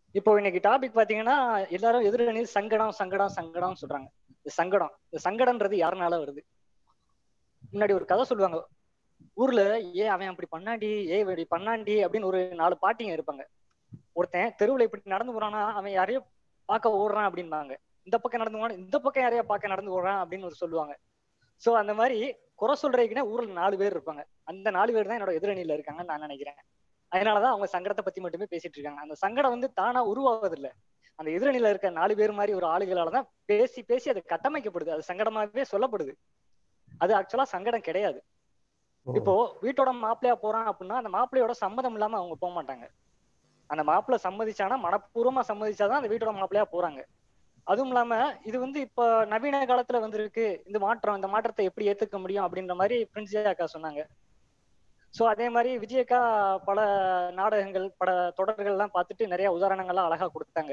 இப்போ இன்னைக்கு டாபிக் பாத்தீங்கன்னா எல்லாரும் எதிரணி சங்கடம் சங்கடம் சங்கடம் சொல்றாங்க இந்த சங்கடம் இந்த சங்கடம்ன்றது யாருனால வருது முன்னாடி ஒரு கதை சொல்லுவாங்க ஊர்ல ஏ அவன் அப்படி பண்ணாண்டி ஏ இப்படி பண்ணாண்டி அப்படின்னு ஒரு நாலு பாட்டிங்க இருப்பாங்க ஒருத்தன் தெருவுல இப்படி நடந்து போறானா அவன் யாரையோ பார்க்க ஓடுறான் அப்படின்பாங்க இந்த பக்கம் நடந்து போறான் இந்த பக்கம் யாரையா பார்க்க நடந்து ஓடுறான் அப்படின்னு ஒரு சொல்லுவாங்க சோ அந்த மாதிரி குறை சொல்றதுக்குன்னா ஊர்ல நாலு பேர் இருப்பாங்க அந்த நாலு பேர் தான் என்னோட எதிரணியில இருக்காங்கன்னு நான் நினைக்கிறேன் அதனாலதான் அவங்க சங்கடத்தை பத்தி மட்டுமே பேசிட்டு இருக்காங்க அந்த சங்கடம் வந்து தானா உருவாவதில்லை அந்த எதிரணியில இருக்க நாலு பேர் மாதிரி ஒரு ஆளுகளால தான் பேசி பேசி அது கட்டமைக்கப்படுது அது சங்கடமாவே சொல்லப்படுது அது ஆக்சுவலா சங்கடம் கிடையாது இப்போ வீட்டோட மாப்பிள்ளையா போறான் அப்படின்னா அந்த மாப்பிள்ளையோட சம்மதம் இல்லாம அவங்க போக மாட்டாங்க அந்த மாப்பிள்ளை சம்மதிச்சானா மனப்பூர்வமா சம்மதிச்சாதான் அந்த வீட்டோட மாப்பிள்ளையா போறாங்க அதுவும் இல்லாம இது வந்து இப்ப நவீன காலத்துல வந்திருக்கு இந்த மாற்றம் இந்த மாற்றத்தை எப்படி ஏத்துக்க முடியும் அப்படின்ற மாதிரி பிரின்ஸ் அக்கா சொன்னாங்க சோ அதே மாதிரி விஜயக்கா பல நாடகங்கள் பல தொடர்கள் எல்லாம் பார்த்துட்டு நிறைய உதாரணங்கள்லாம் அழகா கொடுத்தாங்க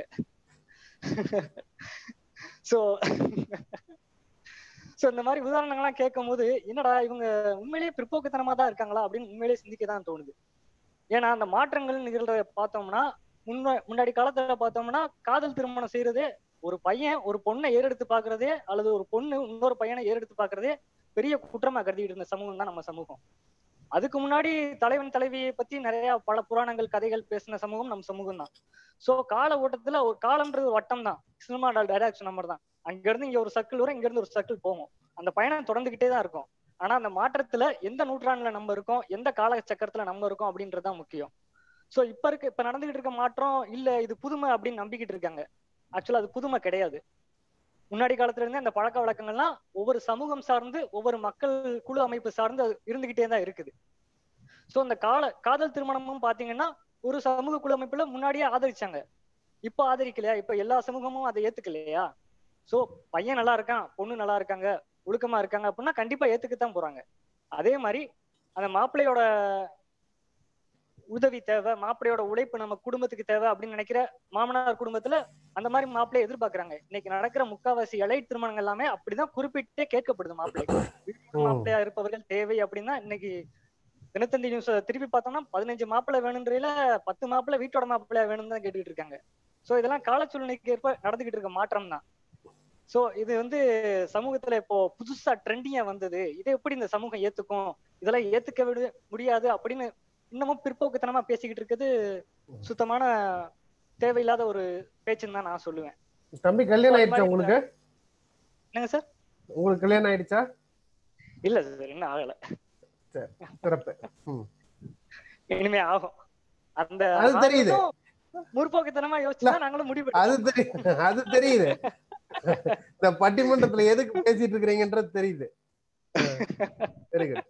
சோ சோ இந்த மாதிரி உதாரணங்கள்லாம் கேட்கும் போது என்னடா இவங்க உண்மையிலேயே பிற்போக்குத்தனமா தான் இருக்காங்களா அப்படின்னு உண்மையிலேயே சிந்திக்க தான் தோணுது ஏன்னா அந்த மாற்றங்கள் நிகழ்றத பார்த்தோம்னா முன்ன முன்னாடி காலத்துல பார்த்தோம்னா காதல் திருமணம் செய்யறதே ஒரு பையன் ஒரு பொண்ணை ஏறெடுத்து பாக்குறதே அல்லது ஒரு பொண்ணு இன்னொரு பையனை ஏறெடுத்து பாக்குறதே பெரிய குற்றமா கருதிட்டு இருந்த சமூகம் தான் நம்ம சமூகம் அதுக்கு முன்னாடி தலைவன் தலைவியை பத்தி நிறைய பல புராணங்கள் கதைகள் பேசின சமூகம் நம்ம சமூகம் தான் சோ கால ஓட்டத்துல ஒரு காலம்ன்றது ஒரு வட்டம் தான் சினிமா டைரக்ட் சொன்ன மாதிரி தான் அங்க இருந்து இங்க ஒரு சர்க்கிள் வரும் இங்க இருந்து ஒரு சர்க்கிள் போகும் அந்த பயணம் தொடர்ந்துகிட்டே தான் இருக்கும் ஆனா அந்த மாற்றத்துல எந்த நூற்றாண்டுல நம்ம இருக்கோம் எந்த கால சக்கரத்துல நம்ம இருக்கோம் அப்படின்றதுதான் முக்கியம் சோ இப்ப இருக்க இப்ப நடந்துகிட்டு இருக்க மாற்றம் இல்ல இது புதுமை அப்படின்னு நம்பிக்கிட்டு இருக்காங்க ஆக்சுவலா அது புதுமை கிடையாது முன்னாடி காலத்துல இருந்தே அந்த பழக்க வழக்கங்கள்லாம் ஒவ்வொரு சமூகம் சார்ந்து ஒவ்வொரு மக்கள் குழு அமைப்பு சார்ந்து அது இருந்துகிட்டே தான் இருக்குது சோ அந்த கால காதல் திருமணமும் பாத்தீங்கன்னா ஒரு சமூக குழு அமைப்புல முன்னாடியே ஆதரிச்சாங்க இப்ப ஆதரிக்கலையா இப்ப எல்லா சமூகமும் அதை ஏத்துக்கலையா சோ பையன் நல்லா இருக்கான் பொண்ணு நல்லா இருக்காங்க ஒழுக்கமா இருக்காங்க அப்படின்னா கண்டிப்பா ஏத்துக்கத்தான் போறாங்க அதே மாதிரி அந்த மாப்பிள்ளையோட உதவி தேவை மாப்பிள்ளையோட உழைப்பு நம்ம குடும்பத்துக்கு தேவை அப்படின்னு நினைக்கிற மாமனார் குடும்பத்துல அந்த மாதிரி மாப்பிள்ளைய எதிர்பார்க்கறாங்க இன்னைக்கு நடக்கிற முக்காவாசி இலை திருமணங்கள் எல்லாமே அப்படிதான் குறிப்பிட்டே கேட்கப்படுது மாப்பிள்ளை மாப்பிள்ளையா இருப்பவர்கள் தேவை அப்படின்னா இன்னைக்கு தினத்தந்தி நியூஸ் திருப்பி பார்த்தோம்னா பதினஞ்சு மாப்பிள்ளை வேணுன்றதுல பத்து மாப்பிள்ளை வீட்டோட மாப்பிள்ளையா வேணும்னு தான் கேட்டுக்கிட்டு இருக்காங்க சோ இதெல்லாம் கால சூழ்நிலைக்கு ஏற்ப நடந்துகிட்டு இருக்க மாற்றம் தான் சோ இது வந்து சமூகத்துல இப்போ புதுசா ட்ரெண்டிங்கா வந்தது இதை எப்படி இந்த சமூகம் ஏத்துக்கும் இதெல்லாம் ஏத்துக்க விட முடியாது அப்படின்னு இன்னமும் பிற்போக்குத்தனமா பேசிக்கிட்டு இருக்கிறது சுத்தமான தேவையில்லாத ஒரு பேச்சுன்னு தான் நான் சொல்லுவேன் தம்பி கல்யாணம் ஆயிடுச்சா உங்களுக்கு என்னங்க சார் உங்களுக்கு கல்யாணம் ஆயிடுச்சா இல்ல சார் இன்னும் ஆகல சரி சிறப்பு ம். இனிமே ஆகும் அந்த அது தெரியுது. ஆகட்டும், முற்போக்குத்தனமா யோசிச்சா நாங்களும் முடிவு அது தெரியுது அது தெரியுது இந்த பட்டிமன்றத்துல எதுக்கு பேசிட்டு இருக்கிறீங்கன்றது தெரியுது வெரி குட்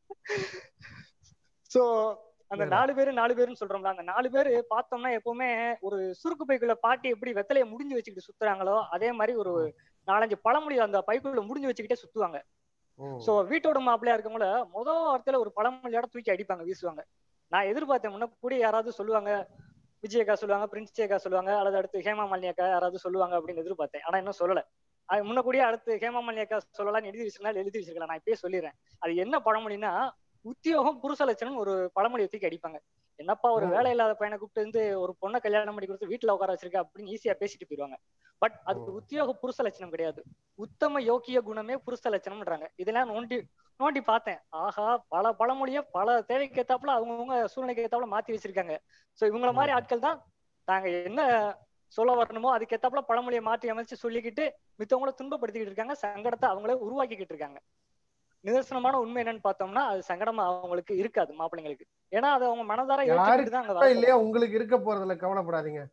சோ அந்த நாலு பேரு நாலு பேருன்னு சொல்றோம்ல அந்த நாலு பேரு பார்த்தோம்னா எப்பவுமே ஒரு சுருக்கு பைக்குள்ள பாட்டி எப்படி வெத்தலைய முடிஞ்சு வச்சுக்கிட்டு சுத்துறாங்களோ அதே மாதிரி ஒரு நாலஞ்சு பழமொழி அந்த பைக்குள்ள முடிஞ்சு வச்சுக்கிட்டே சுத்துவாங்க சோ வீட்டோட மாப்பிள்ளையா இருக்கவங்கள முதல் வாரத்துல ஒரு பழமொழியோட தூக்கி அடிப்பாங்க வீசுவாங்க நான் எதிர்பார்த்தேன் முன்ன கூட யாராவது சொல்லுவாங்க விஜயக்கா சொல்லுவாங்க பிரின்ஸ் அக்கா சொல்லுவாங்க அல்லது அடுத்து ஹேமா மாலினி அக்கா யாராவது சொல்லுவாங்க அப்படின்னு எதிர்பார்த்தேன் ஆனா இன்னும் சொல்லல அது முன்ன கூடிய அடுத்து ஹேமா மாலினி அக்கா சொல்லலாம்னு எழுதி வச்சிருக்கா எழுதி வச்சிருக்கலாம் நான் இப்பயே சொல்லிடுறேன் அது என்ன பழமொழின்னா உத்தியோகம் புருஷ லட்சணம் ஒரு பழமொழி தூக்கி அடிப்பாங்க என்னப்பா ஒரு வேலை இல்லாத பையனை கூப்பிட்டு வந்து ஒரு பொண்ணை கல்யாணம் பண்ணி கொடுத்து வீட்டுல உட்கார வச்சிருக்க அப்படின்னு ஈஸியா பேசிட்டு போயிருவாங்க பட் அது உத்தியோக புருஷ லட்சணம் கிடையாது உத்தம யோக்கிய குணமே புருஷ லட்சணம்ன்றாங்க இதெல்லாம் நோண்டி நோண்டி பார்த்தேன் ஆஹா பல பழமொழிய பல தேவைக்கு ஏத்தாப்புல அவங்கவுங்க சூழ்நிலைக்கு ஏத்தாப்புல மாத்தி வச்சிருக்காங்க சோ இவங்கள மாதிரி ஆட்கள் தான் தாங்க என்ன சொல்ல வரணுமோ அதுக்கு ஏத்தாப்புல பழமொழியை மாற்றி அமைச்சு சொல்லிக்கிட்டு மித்தவங்கள துன்பப்படுத்திக்கிட்டு இருக்காங்க சங்கடத்தை அவங்களே உருவாக்கிக்கிட்டு இருக்காங்க நிதர்சனமான உண்மை என்னன்னு பார்த்தோம்னா அது சங்கடமா அவங்களுக்கு இருக்காது மாப்பிள்ளைங்களுக்கு ஏன்னா அது அவங்க மனதார ஏற்றுக்கிட்டு தான் அங்க யாருக்கு இல்லையா உங்களுக்கு இருக்க போறதுல கவலைப்படாதீங்க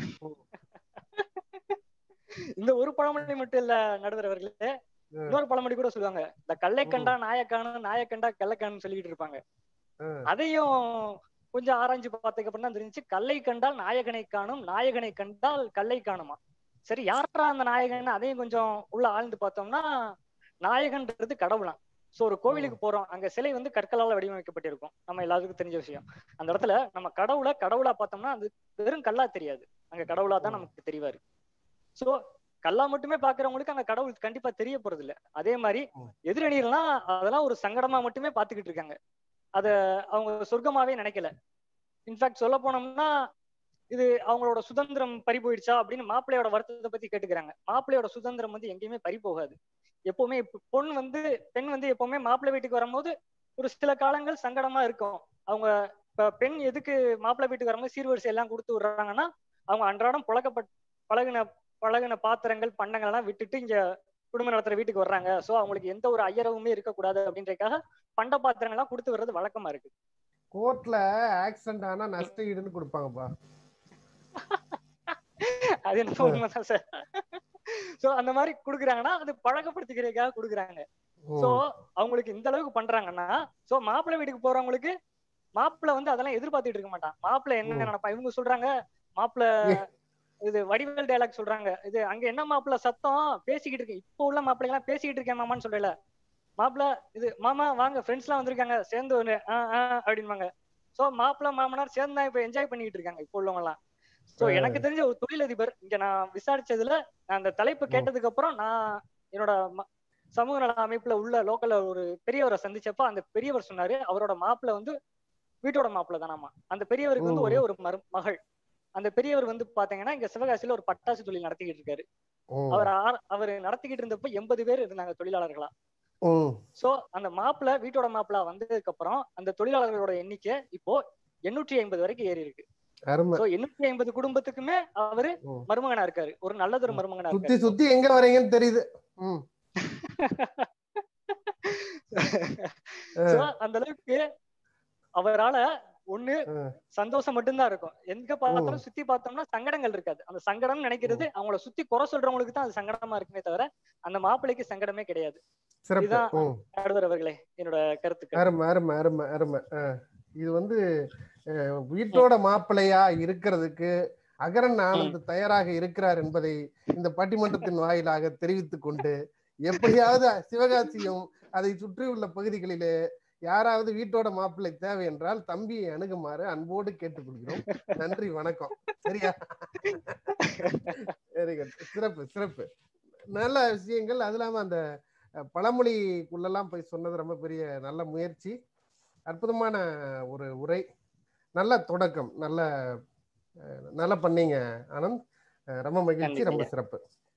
இந்த ஒரு பழமொழி மட்டும் இல்ல நடுவர் அவர்களே இன்னொரு பழமொழி கூட சொல்லுவாங்க இந்த கல்லை கண்டா நாயக்கானு நாயக்கண்டா கள்ளக்கானு சொல்லிக்கிட்டு இருப்பாங்க அதையும் கொஞ்சம் ஆராய்ஞ்சு பார்த்ததுக்கு அப்புறம் தான் தெரிஞ்சுச்சு கல்லை கண்டால் நாயகனை காணும் நாயகனை கண்டால் கல்லை காணுமா சரி யாரா அந்த நாயகன் அதையும் கொஞ்சம் உள்ள ஆழ்ந்து பார்த்தோம்னா நாயகன்றது கடவுளாம் சோ ஒரு கோவிலுக்கு போறோம் அங்க சிலை வந்து கற்களால வடிவமைக்கப்பட்டிருக்கும் நம்ம எல்லாத்துக்கும் தெரிஞ்ச விஷயம் அந்த இடத்துல நம்ம கடவுளை கடவுளா பார்த்தோம்னா அது வெறும் கல்லா தெரியாது அங்க கடவுளா தான் நமக்கு தெரிவாரு சோ கல்லா மட்டுமே பாக்குறவங்களுக்கு அங்க கடவுள் கண்டிப்பா தெரிய போறது இல்ல அதே மாதிரி எதிரணிகள்லாம் அதெல்லாம் ஒரு சங்கடமா மட்டுமே பாத்துக்கிட்டு இருக்காங்க அத அவங்க சொர்க்கமாவே நினைக்கல இன்ஃபேக்ட் சொல்ல போனோம்னா இது அவங்களோட சுதந்திரம் பறி போயிடுச்சா அப்படின்னு மாப்பிள்ளையோட வருத்தத்தை பத்தி கேட்டுக்கிறாங்க மாப்பிள்ளையோட சுதந்திரம் வந்து எங்கேயுமே பறி போகாது எப்பவுமே இப்ப பொண்ணு வந்து பெண் வந்து எப்பவுமே மாப்பிள்ளை வீட்டுக்கு வரும்போது ஒரு சில காலங்கள் சங்கடமா இருக்கும் அவங்க இப்ப பெண் எதுக்கு மாப்பிள்ளை வீட்டுக்கு வரும்போது சீர்வரிசை எல்லாம் கொடுத்து விடுறாங்கன்னா அவங்க அன்றாடம் புழக்கப்பட் பழகின பழகின பாத்திரங்கள் பண்டங்கள் எல்லாம் விட்டுட்டு இங்க குடும்ப நடத்துற வீட்டுக்கு வர்றாங்க சோ அவங்களுக்கு எந்த ஒரு ஐயரவுமே இருக்கக்கூடாது அப்படின்றதுக்காக பண்ட பாத்திரங்கள் எல்லாம் கொடுத்து வர்றது வழக்கமா இருக்கு கோர்ட்ல ஆக்சிடென்ட் ஆனா நஷ்ட ஈடுன்னு கொடுப்பாங்கப்பா அது என்ன உண்மைதான் சார் சோ அந்த மாதிரி குடுக்குறாங்கன்னா அது பழக்கப்படுத்திக்கிறதுக்காக குடுக்குறாங்க சோ அவங்களுக்கு இந்த அளவுக்கு பண்றாங்கன்னா சோ மாப்பிள்ளை வீட்டுக்கு போறவங்களுக்கு மாப்பிள்ளை வந்து அதெல்லாம் எதிர்பார்த்துட்டு இருக்க மாட்டான் மாப்பிள்ளை என்ன ம். நினைப்பா இவங்க சொல்றாங்க மாப்பிள்ளை இது வடிவேல் டைலாக் சொல்றாங்க இது அங்க என்ன மாப்பிள்ளை சத்தம் பேசிக்கிட்டு இருக்கேன் இப்போ உள்ள மாப்பிள்ளைங்க எல்லாம் பேசிக்கிட்டு இருக்கேன் மாமான்னு சொல்லல மாப்பிள்ளை இது மாமா வாங்க ஃப்ரெண்ட்ஸ் எல்லாம் வந்திருக்காங்க சேர்ந்து ஒண்ணு ஆ ஆ அப்படின்பாங்க சோ மாப்பிள்ளை மாமனார் சேர்ந்து தான் இப்ப என்ஜாய் பண்ணிட்டு இருக்காங்க இப்போ உள்ளவங்க எல்லாம் சோ ஆ. எனக்கு தெரிஞ்ச ஒரு தொழிலதிபர் இங்க நான் விசாரிச்சதுல நான் அந்த தலைப்பு ம். கேட்டதுக்கு அப்புறம் நான் என்னோட ம- சமூக நல அமைப்புல உள்ள லோக்கல்ல ஒரு பெரியவரை சந்திச்சப்ப அந்த பெரியவர் சொன்னாரு அவரோட மாப்பிள்ளை வந்து வீட்டோட மாப்பிள்ளை தானாமா அந்த பெரியவருக்கு வந்து ம். ஒரே ஒரு மரு மகள் அந்த பெரியவர் வந்து பாத்தீங்கன்னா இங்க சிவகாசியில ஒரு பட்டாசு தொழில் நடத்திக்கிட்டு இருக்காரு ம், அவர் ஆர்- அவர் நடத்திக்கிட்டு இருந்தப்ப எண்பது பேர் இருந்தாங்க தொழிலாளர்களா ம். சோ அந்த மாப்பிள்ளை வீட்டோட மாப்பிள்ளை வந்ததுக்கு அப்புறம் அந்த தொழிலாளர்களோட எண்ணிக்கை இப்போ எண்ணூற்றி ஐம்பது வரைக்கும் ஏறி இருக்கு அருமை சோ எண்ணூற்றி ஐம்பது குடும்பத்துக்குமே அவரு ம். மருமகனா இருக்காரு ஒரு நல்லதொரு மருமகனா சுத்தி இருக்காரு சுத்தி எங்க வரீங்கன்னு தெரியுது ம் So, அந்த அளவுக்கு அவரால ஒண்ணு ம். சந்தோஷம் மட்டும்தான் இருக்கும் எங்க பார்த்தாலும் சுத்தி பார்த்தோம்னா சங்கடங்கள் இருக்காது அந்த சங்கடம் நினைக்கிறது அவங்கள சுத்தி குறை சொல்றவங்களுக்கு தான் அது சங்கடமா இருக்குமே தவிர அந்த மாப்பிள்ளைக்கு சங்கடமே கிடையாது சிறப்பு இதுதான் ம் நடுவர் அவர்களே என்னோட கருத்துக்கள் அருமை அருமை அருமை அருமை ஆ. இது வந்து அஹ், வீட்டோட மாப்பிள்ளையா இருக்கிறதுக்கு அகரன் ஆனந்த் தயாராக இருக்கிறார் என்பதை இந்த பட்டிமன்றத்தின் வாயிலாக தெரிவித்துக் கொண்டு எப்படியாவது சிவகாசியும் அதை சுற்றியுள்ள பகுதிகளிலே யாராவது வீட்டோட மாப்பிள்ளை தேவை என்றால் தம்பியை அணுகுமாறு அன்போடு கேட்டுக்கொள்கிறோம் நன்றி வணக்கம் சரியா வெரி குட் சிறப்பு சிறப்பு நல்ல விஷயங்கள் அது இல்லாம அந்த அஹ், பழமொழிக்குள்ளெல்லாம் போய் சொன்னது ரொம்ப பெரிய நல்ல முயற்சி அற்புதமான ஒரு உரை நல்ல தொடக்கம் நல்ல அஹ், நல்லா பண்ணீங்க ஆனந்த் அஹ், ரொம்ப மகிழ்ச்சி நன்றி ரொம்ப ஐயா. சிறப்பு